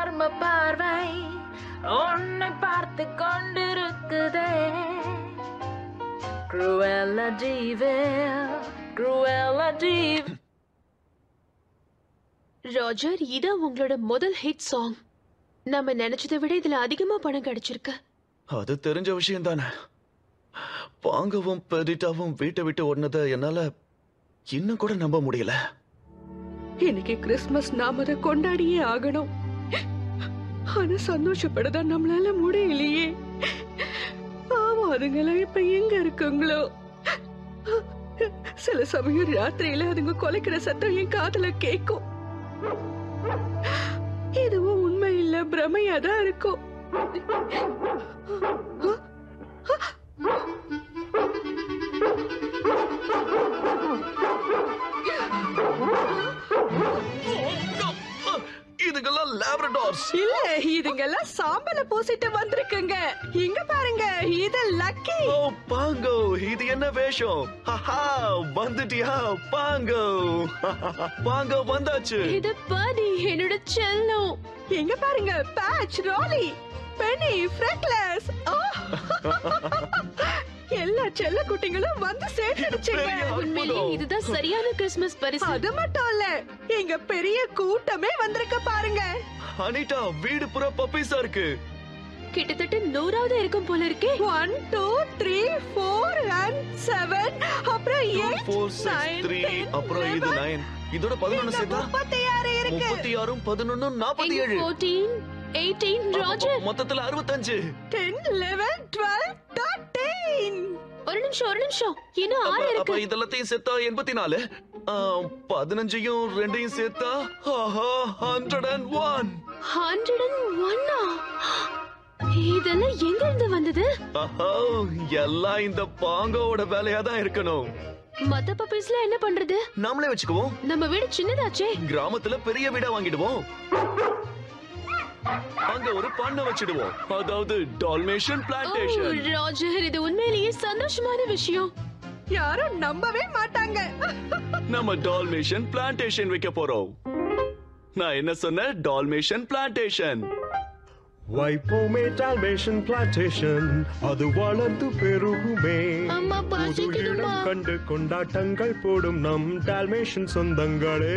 மர்ம பார்வை உன்னை பார்த்து கொண்டிருக்குதே Cruella de Vil, Cruella de Vil. ராஜர் இதான் உங்களோட முதல் ஹிட் சாங் நம்ம நினைச்சதை விட இதுல அதிகமா பணம் கிடைச்சிருக்கு அது தெரிஞ்ச விஷயம் தானே பாங்கவும் பெரிட்டாவும் வீட்டை விட்டு ஓடினதை என்னால இன்னும் கூட நம்ப முடியல இன்னைக்கு கிறிஸ்மஸ் நாம அதை கொண்டாடியே ஆகணும் ஆனா சந்தோஷப்படதான் நம்மளால முடியலையே பாவம் அதுங்களாம் இப்ப எங்க இருக்குங்களோ சில சமயம் ராத்திரியில அதுங்க கொலைக்கிற சத்தம் என் காதுல கேக்கும் இதுவும் உண்மை இல்ல பிரமையா தான் இருக்கும் இதுக்கெல்லாம் லேப்ரடார்ஸ் இல்ல இதுங்கெல்லாம் சாம்பல பூசிட்டு வந்திருக்குங்க இங்க பாருங்க இது லக்கி ஓ பாங்கோ இது என்ன வேஷம் ஹஹா வந்துட்டியா பாங்கோ பாங்கோ வந்தாச்சு இது பாடி என்னோட செல்லம் எங்க பாருங்க பேட்ச் ரோலி பெனி ஃப்ரெக்லஸ் எல்லா செல்ல குட்டிங்களும் வந்து சேர்ந்துடுச்சுங்க பெரிய உண்மையிலேயே அற்புதம். இதுதான் சரியான கிறிஸ்மஸ் பரிசு அது மட்டும் இல்ல எங்க பெரிய கூட்டமே வந்திருக்க பாருங்க அனிதா வீடு புற பப்பீஸா இருக்கு கிட்டத்தட்ட நூறாவது இருக்கும் போல இருக்கே one two three four and seven அப்புறம் எயிட் ஃபோர் சிக்ஸ் த்ரீ அப்புறம் இது நைன் இதோட பதினொன்னு சேர்த்தா முப்பத்தி ஆறு இருக்கு முப்பத்தி ஆறும் பதினொன்னு நாற்பத்தி ஏழு ஃபோர்டீன் எயிட்டீன் ராஜர் மொத்தத்துல அறுபத்தஞ்சு டென் லெவன் டுவெல் தேர்ட்டீன் ஒரு நிமிஷம் ஒரு நிமிஷம் இன்னும் ஆறு அப்ப- இருக்கு அப்ப இதெல்லாத்தையும் சேர்த்தா எண்பத்தி நாலு பதினஞ்சையும் ரெண்டையும் சேர்த்தா hundred and one hundred and ஒன்னா இதெல்லாம் எங்க இருந்து வந்தது எல்லாம் இந்த பாங்கோட வேலையா தான் இருக்கணும் மத்த பப்பீஸ்ல என்ன பண்றது நாமளே வச்சுக்குவோம் நம்ம வீடு சின்னதாச்சே கிராமத்துல பெரிய வீடா வாங்கிடுவோம் அங்க ஒரு பண்ணை வச்சிடுவோம் அதாவது டால்மேஷன் ஓ, பிளான்டேஷன் ராஜர் இது உண்மையிலேயே சந்தோஷமான விஷயம் யாரும் நம்பவே மாட்டாங்க நம்ம டால்மேஷன் பிளான்டேஷன் வைக்க போறோம் நான் என்ன சொன்னேன் டால்மேஷன் பிளான்டேஷன் வைப்போமே டால்மேஷன் பிளான்டேஷன் அது வளர்ந்து பெருகுமே அம்மா புது பசிக்குதுமா இடம் கண்டு கொண்டாட்டங்கள் போடும் நம் டால்மேஷன் சொந்தங்களே